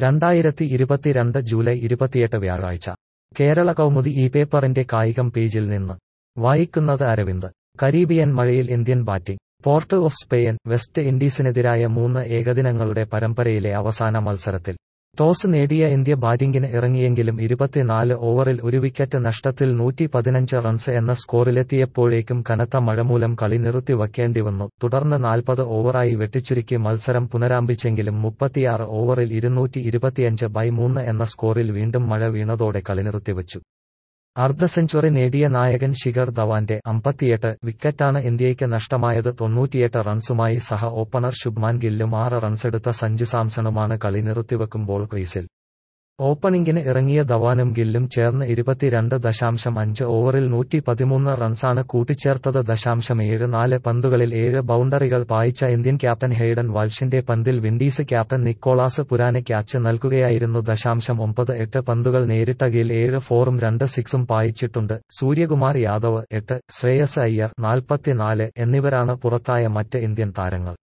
രണ്ടായിരത്തി ഇരുപത്തിരണ്ട് ജൂലൈ ഇരുപത്തിയെട്ട് വ്യാഴാഴ്ച കേരള കൗമുദി ഈ പേപ്പറിന്റെ കായികം പേജിൽ നിന്ന് വായിക്കുന്നത് അരവിന്ദ് കരീബിയൻ മഴയിൽ Indian batting Port of Spain West ഇൻഡീസിനെതിരായ മൂന്ന് ഏകദിനങ്ങളുടെ പരമ്പരയിലെ അവസാന മത്സരത്തിൽ ടോസ് നേടിയ ഇന്ത്യ ബാറ്റിംഗിന് ഇറങ്ങിയെങ്കിലും ഇരുപത്തിനാല് ഓവറിൽ ഒരു വിക്കറ്റ് നഷ്ടത്തിൽ നൂറ്റി പതിനഞ്ച് റൺസ് എന്ന സ്കോറിലെത്തിയപ്പോഴേക്കും കനത്ത മഴമൂലം കളി നിർത്തിവയ്ക്കേണ്ടിവന്നു തുടർന്ന് നാൽപ്പത് ഓവറായി വെട്ടിച്ചുരുക്കി മത്സരം പുനരാരംഭിച്ചെങ്കിലും മുപ്പത്തിയാറ് ഓവറിൽ ഇരുന്നൂറ്റി ഇരുപത്തിയഞ്ച് ബൈ മൂന്ന് എന്ന സ്കോറിൽ വീണ്ടും മഴ വീണതോടെ കളി നിർത്തിവച്ചു അർദ്ധ സെഞ്ചുറി നേടിയ നായകൻ ശിഖർ ധവാന്റെ അമ്പത്തിയെട്ട് വിക്കറ്റാണ് ഇന്ത്യയ്ക്ക് നഷ്ടമായത് തൊണ്ണൂറ്റിയെട്ട് റൺസുമായി സഹ ഓപ്പണർ ശുഭ്മാൻ ഗില്ലും ആറ് റൺസെടുത്ത സഞ്ജു സാംസണുമാണ് കളി നിർത്തിവെക്കുമ്പോൾ ക്രീസിൽ ഓപ്പണിംഗിന് ഇറങ്ങിയ ധവാനും ഗില്ലും ചേർന്ന് ഇരുപത്തിരണ്ട് ദശാംശം അഞ്ച് ഓവറിൽ നൂറ്റി പതിമൂന്ന് റൺസാണ് കൂട്ടിച്ചേർത്തത് ദശാംശം ഏഴ് നാല് പന്തുകളിൽ ഏഴ് ബൗണ്ടറികൾ പായിച്ച ഇന്ത്യൻ ക്യാപ്റ്റൻ ഹെയ്ഡൻ വാൾഷിന്റെ പന്തിൽ വിൻഡീസ് ക്യാപ്റ്റൻ നിക്കോളാസ് പുരാനെ ക്യാച്ച് നൽകുകയായിരുന്നു ദശാംശം ഒമ്പത് എട്ട് പന്തുകൾ നേരിട്ട ഗിൽ ഏഴ് ഫോറും രണ്ട് സിക്സും പായിച്ചിട്ടുണ്ട് സൂര്യകുമാർ യാദവ് എട്ട് ശ്രേയസ് അയ്യർ നാൽപ്പത്തിനാല് എന്നിവരാണ് പുറത്തായ മറ്റ് ഇന്ത്യൻ താരങ്ങൾ